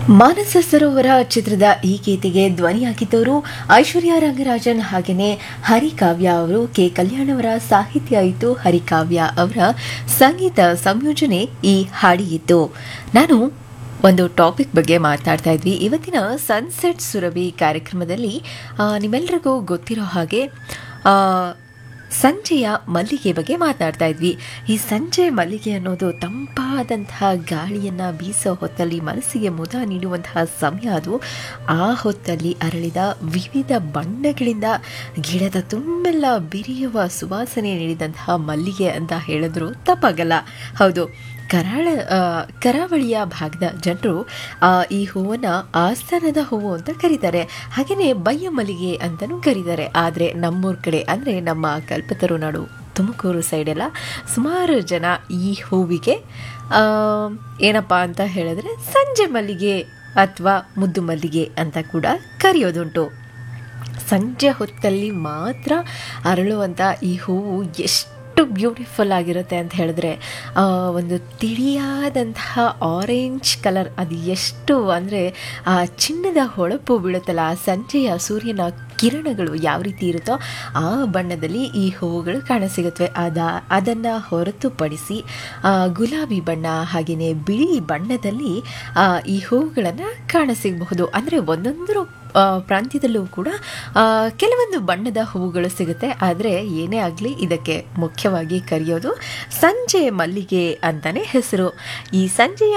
ಮಾನಸ ಸರೋವರ ಚಿತ್ರದ ಈ ಗೀತೆಗೆ ಧ್ವನಿಯಾಗಿದ್ದವರು ಐಶ್ವರ್ಯ ರಂಗರಾಜನ್ ಹಾಗೆಯೇ ಹರಿಕಾವ್ಯ ಅವರು ಕೆ ಕಲ್ಯಾಣವರ ಸಾಹಿತ್ಯ ಆಯಿತು ಹರಿಕಾವ್ಯ ಅವರ ಸಂಗೀತ ಸಂಯೋಜನೆ ಈ ಹಾಡಿಗಿತ್ತು ನಾನು ಒಂದು ಟಾಪಿಕ್ ಬಗ್ಗೆ ಮಾತಾಡ್ತಾ ಇದ್ವಿ ಇವತ್ತಿನ ಸನ್ಸೆಟ್ ಸುರಭಿ ಕಾರ್ಯಕ್ರಮದಲ್ಲಿ ಆ, ನಿಮ್ಮೆಲ್ರಿಗೂ ಗೊತ್ತಿರೋ ಹಾಗೆ ಆ, ಸಂಜೆಯ ಮಲ್ಲಿಗೆ ಬಗ್ಗೆ ಮಾತಾಡ್ತಾ ಇದ್ವಿ ಈ ಸಂಜೆ ಮಲ್ಲಿಗೆ ಅನ್ನೋದು ತಂಪಾದಂತಹ ಗಾಳಿಯನ್ನು ಬೀಸೋ ಹೊತ್ತಲ್ಲಿ ಮನಸ್ಸಿಗೆ ಮುದ ನೀಡುವಂತಹ ಸಮಯ ಅದು ಆ ಹೊತ್ತಲ್ಲಿ ಅರಳಿದ ವಿವಿಧ ಬಣ್ಣಗಳಿಂದ ಗಿಡದ ತುಂಬೆಲ್ಲ ಬಿರಿಯುವ ಸುವಾಸನೆ ನೀಡಿದಂತಹ ಮಲ್ಲಿಗೆ ಅಂತ ಹೇಳಿದ್ರು ತಪ್ಪಾಗಲ್ಲ ಹೌದು ಕರಾಳ ಆ, ಕರಾವಳಿಯ ಭಾಗದ ಜನರು ಆ, ಈ ಹೂವನ್ನ ಆಸ್ಥಾನದ ಹೂವು ಅಂತ ಕರೀತಾರೆ ಹಾಗೆಯೇ ಬಯ್ಯ ಮಲ್ಲಿಗೆ ಅಂತಲೂ ಕರೀತಾರೆ ಆದರೆ ನಮ್ಮೂರ ಕಡೆ ಅಂದರೆ ನಮ್ಮ ಕಲ್ಪತರು ನಾಡು ತುಮಕೂರು ಸೈಡೆಲ್ಲ ಸುಮಾರು ಜನ ಈ ಹೂವಿಗೆ ಆ, ಏನಪ್ಪ ಅಂತ ಹೇಳಿದ್ರೆ ಸಂಜೆ ಮಲ್ಲಿಗೆ ಅಥವಾ ಮುದ್ದು ಮಲ್ಲಿಗೆ ಅಂತ ಕೂಡ ಕರೆಯೋದುಂಟು ಸಂಜೆ ಹೊತ್ತಲ್ಲಿ ಮಾತ್ರ ಅರಳುವಂಥ ಈ ಹೂವು ಎಷ್ಟು ಬ್ಯೂಟಿಫುಲ್ ಆಗಿರುತ್ತೆ ಅಂತ ಹೇಳಿದ್ರೆ ಆ, ಒಂದು ತಿಳಿಯಾದಂತಹ ಆರೆಂಜ್ ಕಲರ್ ಅದು ಎಷ್ಟು ಅಂದರೆ ಆ ಚಿನ್ನದ ಹೊಳಪು ಬೀಳುತ್ತಲ್ಲ ಆ ಸಂಜೆಯ ಸೂರ್ಯನ ಕಿರಣಗಳು ಯಾವ ರೀತಿ ಇರುತ್ತೋ ಆ ಬಣ್ಣದಲ್ಲಿ ಈ ಹೂವುಗಳು ಕಾಣಸಿಗುತ್ತವೆ ಅದ ಅದನ್ನು ಹೊರತುಪಡಿಸಿ ಆ, ಗುಲಾಬಿ ಬಣ್ಣ ಹಾಗೆಯೇ ಬಿಳಿ ಬಣ್ಣದಲ್ಲಿ ಆ, ಈ ಹೂವುಗಳನ್ನು ಕಾಣಸಿಗಬಹುದು ಅಂದರೆ ಒಂದೊಂದು ಆ, ಪ್ರಾಂತ್ಯದಲ್ಲೂ ಕೂಡ ಆ, ಕೆಲವೊಂದು ಬಣ್ಣದ ಹೂವುಗಳು ಸಿಗುತ್ತೆ ಆದರೆ ಏನೇ ಆಗಲಿ ಇದಕ್ಕೆ ಮುಖ್ಯವಾಗಿ ಕರೆಯೋದು ಸಂಜೆ ಮಲ್ಲಿಗೆ ಅಂತಾನೆ ಹೆಸರು ಈ ಸಂಜೆಯ